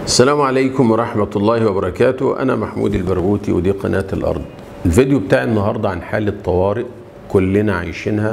السلام عليكم ورحمة الله وبركاته أنا محمود البرغوثي ودي قناة الأرض الفيديو بتاعي النهاردة عن حالة طوارئ كلنا عايشينها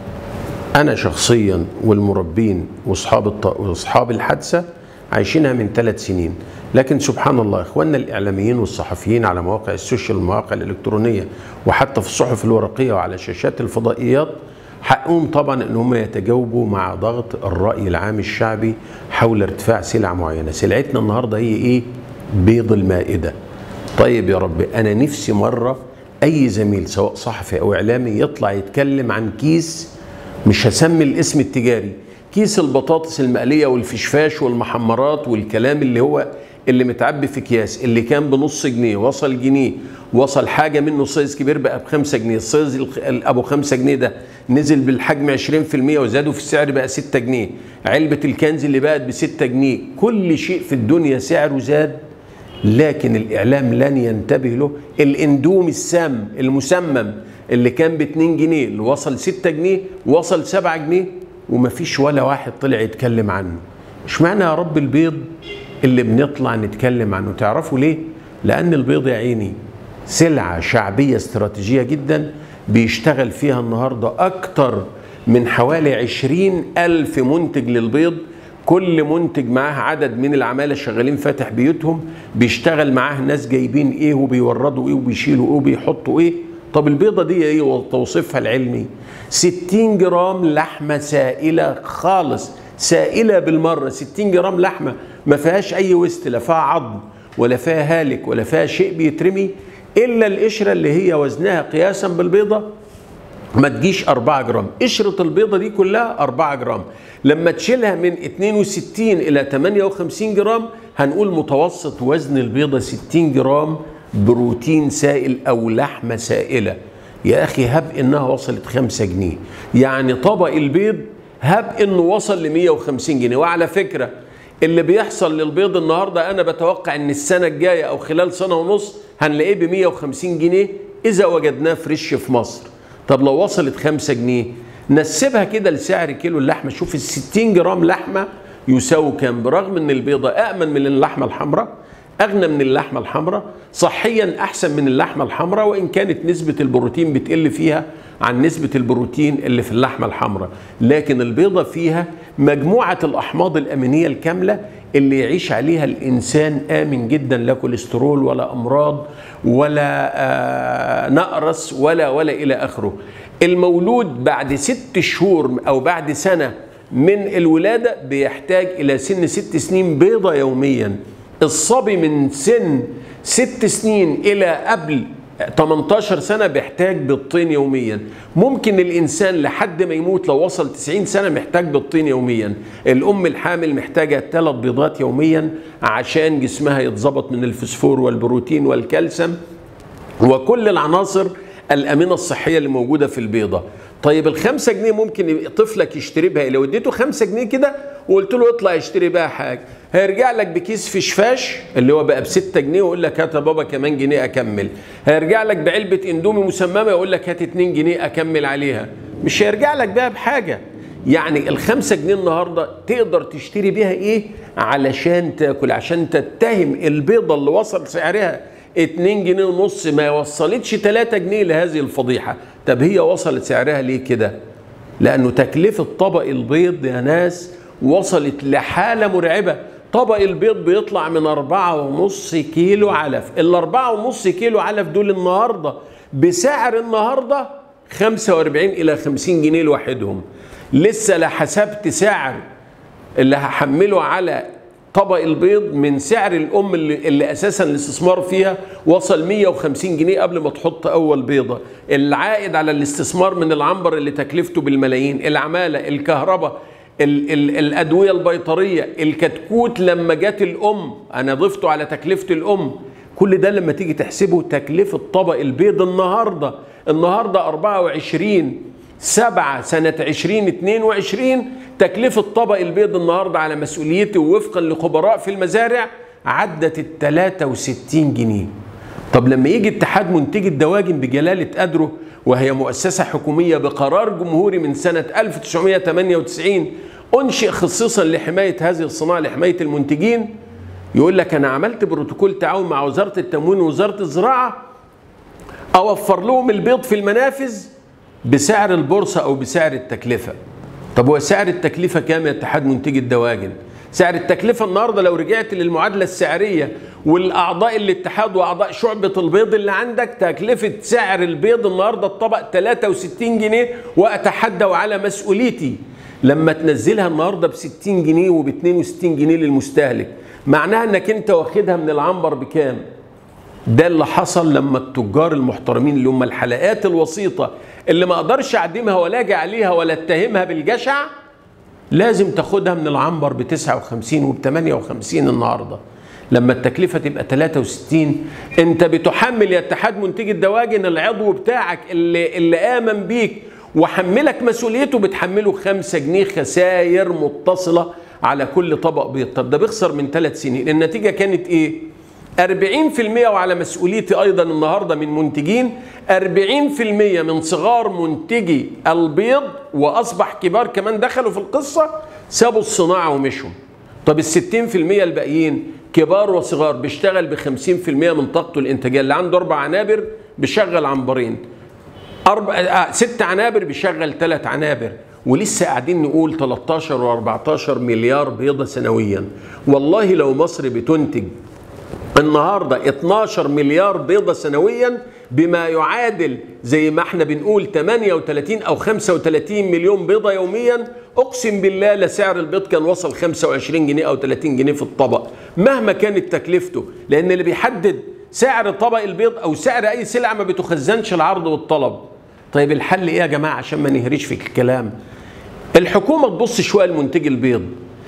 أنا شخصيا والمربين وأصحاب الط... وأصحاب الحادثة عايشينها من ثلاث سنين لكن سبحان الله إخواننا الإعلاميين والصحفيين على مواقع السوشيال والمواقع الإلكترونية وحتى في الصحف الورقية وعلى شاشات الفضائيات حقهم طبعا ان هم يتجاوبوا مع ضغط الراي العام الشعبي حول ارتفاع سلع معينه، سلعتنا النهارده هي ايه؟ بيض المائده. طيب يا رب انا نفسي مره اي زميل سواء صحفي او اعلامي يطلع يتكلم عن كيس مش هسمي الاسم التجاري، كيس البطاطس المقليه والفشفاش والمحمرات والكلام اللي هو اللي متعبي في اكياس اللي كان بنص جنيه وصل جنيه وصل حاجه منه سايز كبير بقى بخمسة جنيه السايز ابو خمسة جنيه ده نزل بالحجم 20% وزادوا في السعر بقى 6 جنيه علبه الكنز اللي بقت ب 6 جنيه كل شيء في الدنيا سعره زاد لكن الاعلام لن ينتبه له الاندومي السام المسمم اللي كان ب 2 جنيه اللي وصل 6 جنيه وصل 7 جنيه ومفيش ولا واحد طلع يتكلم عنه اشمعنى يا رب البيض اللي بنطلع نتكلم عنه تعرفوا ليه لان البيض يا عيني سلعة شعبية استراتيجية جدا بيشتغل فيها النهاردة أكتر من حوالي عشرين ألف منتج للبيض كل منتج معاه عدد من العمالة شغالين فاتح بيوتهم بيشتغل معاه ناس جايبين ايه وبيوردوا ايه وبيشيلوا ايه وبيحطوا ايه طب البيضة دي ايه وتوصيفها العلمي 60 جرام لحمة سائلة خالص سائلة بالمرة 60 جرام لحمة ما فيهاش اي وست لا فيها عظم ولا فيها هالك ولا فيها شيء بيترمي الا القشره اللي هي وزنها قياسا بالبيضه ما تجيش 4 جرام قشره البيضه دي كلها 4 جرام لما تشيلها من 62 الى 58 جرام هنقول متوسط وزن البيضه 60 جرام بروتين سائل او لحمه سائله يا اخي هب انها وصلت 5 جنيه يعني طبق البيض هب انه وصل ل 150 جنيه وعلى فكره اللي بيحصل للبيض النهارده انا بتوقع ان السنه الجايه او خلال سنه ونص هنلاقيه ب 150 جنيه اذا وجدناه فريش في مصر طب لو وصلت 5 جنيه نسبها كده لسعر كيلو اللحمه شوف ال 60 جرام لحمه يساوي كام برغم ان البيضه امن من اللحمه الحمراء اغنى من اللحمه الحمراء صحيا احسن من اللحمه الحمراء وان كانت نسبه البروتين بتقل فيها عن نسبه البروتين اللي في اللحمه الحمراء لكن البيضه فيها مجموعه الاحماض الامينيه الكامله اللي يعيش عليها الانسان امن جدا لا كوليسترول ولا امراض ولا آه نقرس ولا ولا الى اخره المولود بعد ست شهور او بعد سنه من الولاده بيحتاج الى سن ست سنين بيضه يوميا الصبي من سن ست سنين الى قبل 18 سنة بيحتاج بيضتين يوميا ممكن الإنسان لحد ما يموت لو وصل 90 سنة محتاج بيضتين يوميا الأم الحامل محتاجة ثلاث بيضات يوميا عشان جسمها يتظبط من الفسفور والبروتين والكالسيوم وكل العناصر الأمينة الصحية اللي موجودة في البيضة طيب الخمسة جنيه ممكن طفلك يشتري بها لو اديته خمسة جنيه كده وقلت له اطلع اشتري بها حاجة هيرجع لك بكيس فشفاش اللي هو بقى ب 6 جنيه ويقول لك هات يا بابا كمان جنيه اكمل هيرجع لك بعلبة اندومي مسممة يقول لك هات 2 جنيه اكمل عليها مش هيرجع لك بقى بحاجة يعني الخمسة جنيه النهاردة تقدر تشتري بيها ايه علشان تاكل عشان تتهم البيضة اللي وصل سعرها 2 جنيه ونص ما وصلتش 3 جنيه لهذه الفضيحة طب هي وصلت سعرها ليه كده لأنه تكلفة طبق البيض يا ناس وصلت لحالة مرعبة طبق البيض بيطلع من أربعة ونص كيلو علف الأربعة ونص كيلو علف دول النهاردة بسعر النهاردة 45 إلى 50 جنيه لوحدهم لسه لا حسبت سعر اللي هحمله على طبق البيض من سعر الام اللي, اللي اساسا الاستثمار فيها وصل 150 جنيه قبل ما تحط اول بيضه العائد على الاستثمار من العنبر اللي تكلفته بالملايين العماله الكهرباء ال ال الادويه البيطريه الكتكوت لما جت الام انا ضفته على تكلفه الام كل ده لما تيجي تحسبه تكلفه طبق البيض النهارده النهارده 24 7 سنة 2022 تكلفة طبق البيض النهاردة على مسؤوليتي ووفقا لخبراء في المزارع عدت ال 63 جنيه طب لما يجي اتحاد منتجي الدواجن بجلالة قدره وهي مؤسسة حكومية بقرار جمهوري من سنة 1998 أنشئ خصيصا لحماية هذه الصناعة لحماية المنتجين يقول لك انا عملت بروتوكول تعاون مع وزاره التموين ووزاره الزراعه اوفر لهم البيض في المنافذ بسعر البورصه او بسعر التكلفه طب هو سعر التكلفه كام يا اتحاد منتجي الدواجن سعر التكلفه النهارده لو رجعت للمعادله السعريه والاعضاء الاتحاد واعضاء شعبه البيض اللي عندك تكلفه سعر البيض النهارده الطبق 63 جنيه واتحدى على مسؤوليتي لما تنزلها النهارده ب 60 جنيه وب 62 جنيه للمستهلك معناها انك انت واخدها من العنبر بكام؟ ده اللي حصل لما التجار المحترمين اللي هم الحلقات الوسيطه اللي ما اقدرش اعدمها ولا اجي عليها ولا اتهمها بالجشع لازم تاخدها من العنبر ب 59 وب 58 النهارده لما التكلفة تبقى 63 انت بتحمل يا اتحاد منتجي الدواجن العضو بتاعك اللي, اللي آمن بيك وحملك مسؤوليته بتحمله 5 جنيه خسائر متصلة على كل طبق بيض طب ده بيخسر من ثلاث سنين النتيجة كانت ايه 40% وعلى مسؤوليتي ايضا النهارده من منتجين 40% من صغار منتجي البيض واصبح كبار كمان دخلوا في القصه سابوا الصناعه ومشوا طب ال 60% الباقيين كبار وصغار بيشتغل ب 50% من طاقته الانتاجيه اللي عنده اربع عنابر بيشغل عنبرين أربع آه ست عنابر بيشغل ثلاث عنابر ولسه قاعدين نقول 13 و14 مليار بيضه سنويا والله لو مصر بتنتج النهارده 12 مليار بيضه سنويا بما يعادل زي ما احنا بنقول 38 او 35 مليون بيضه يوميا اقسم بالله لسعر البيض كان وصل 25 جنيه او 30 جنيه في الطبق مهما كانت تكلفته لان اللي بيحدد سعر طبق البيض او سعر اي سلعه ما بتخزنش العرض والطلب طيب الحل ايه يا جماعه عشان ما نهريش في الكلام الحكومه تبص شويه لمنتجي البيض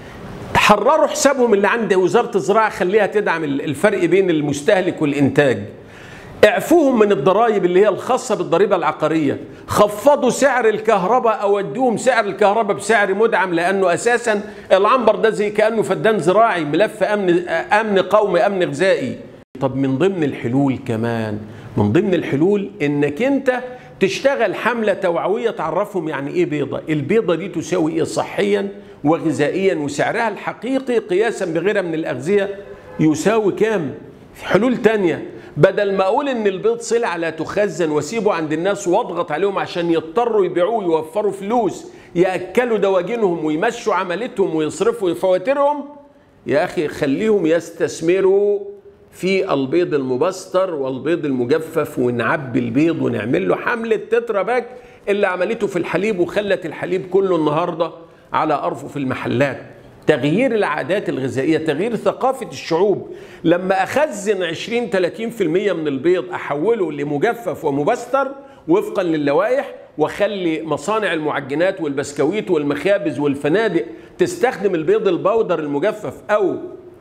حرروا حسابهم اللي عند وزاره الزراعه خليها تدعم الفرق بين المستهلك والانتاج اعفوهم من الضرائب اللي هي الخاصه بالضريبه العقاريه خفضوا سعر الكهرباء او ادوهم سعر الكهرباء بسعر مدعم لانه اساسا العنبر ده زي كانه فدان زراعي ملف امن امن قومي امن غذائي طب من ضمن الحلول كمان من ضمن الحلول انك انت تشتغل حمله توعويه تعرفهم يعني ايه بيضه البيضه دي تساوي ايه صحيا وغذائيا وسعرها الحقيقي قياسا بغيرها من الاغذيه يساوي كام في حلول تانية بدل ما اقول ان البيض سلعه لا تخزن واسيبه عند الناس واضغط عليهم عشان يضطروا يبيعوه يوفروا فلوس ياكلوا دواجنهم ويمشوا عملتهم ويصرفوا فواتيرهم يا اخي خليهم يستثمروا في البيض المبستر والبيض المجفف ونعبي البيض ونعمل له حمله تترا باك اللي عملته في الحليب وخلت الحليب كله النهارده على ارفف المحلات تغيير العادات الغذائية تغيير ثقافة الشعوب لما أخزن 20 30% من البيض أحوله لمجفف ومبستر وفقا للوائح واخلي مصانع المعجنات والبسكويت والمخابز والفنادق تستخدم البيض البودر المجفف او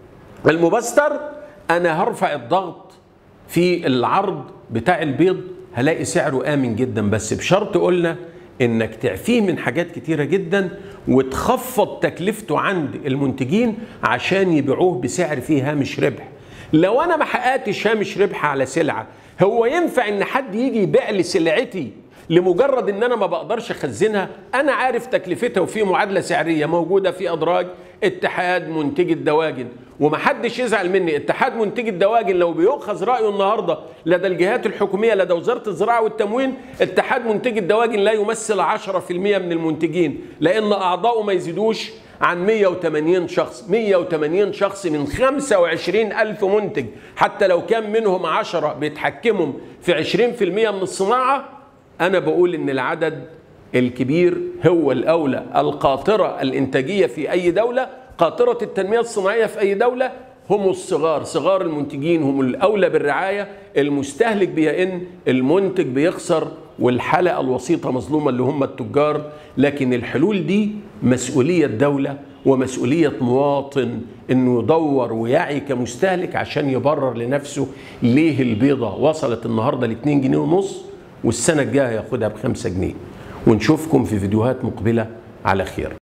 المبستر انا هرفع الضغط في العرض بتاع البيض هلاقي سعره امن جدا بس بشرط قلنا انك تعفيه من حاجات كتيره جدا وتخفض تكلفته عند المنتجين عشان يبيعوه بسعر فيه هامش ربح لو انا ما حققتش هامش ربح على سلعه هو ينفع ان حد يجي يبيع لي سلعتي لمجرد ان انا ما بقدرش اخزنها انا عارف تكلفتها وفي معادله سعريه موجوده في ادراج اتحاد منتجي الدواجن ومحدش يزعل مني اتحاد منتجي الدواجن لو بيؤخذ رايه النهارده لدى الجهات الحكوميه لدى وزاره الزراعه والتموين اتحاد منتجي الدواجن لا يمثل 10% من المنتجين لان اعضائه ما يزيدوش عن 180 شخص 180 شخص من 25 ألف منتج حتى لو كان منهم 10 بيتحكموا في 20% من الصناعة أنا بقول إن العدد الكبير هو الأولى القاطرة الإنتاجية في أي دولة قاطرة التنمية الصناعية في أي دولة هم الصغار صغار المنتجين هم الأولى بالرعاية المستهلك بيئن المنتج بيخسر والحلقة الوسيطة مظلومة اللي هم التجار لكن الحلول دي مسؤولية دولة ومسؤولية مواطن انه يدور ويعي كمستهلك عشان يبرر لنفسه ليه البيضة وصلت النهاردة ل 2 جنيه ونص والسنة الجاية ياخدها ب 5 جنيه ونشوفكم في فيديوهات مقبلة على خير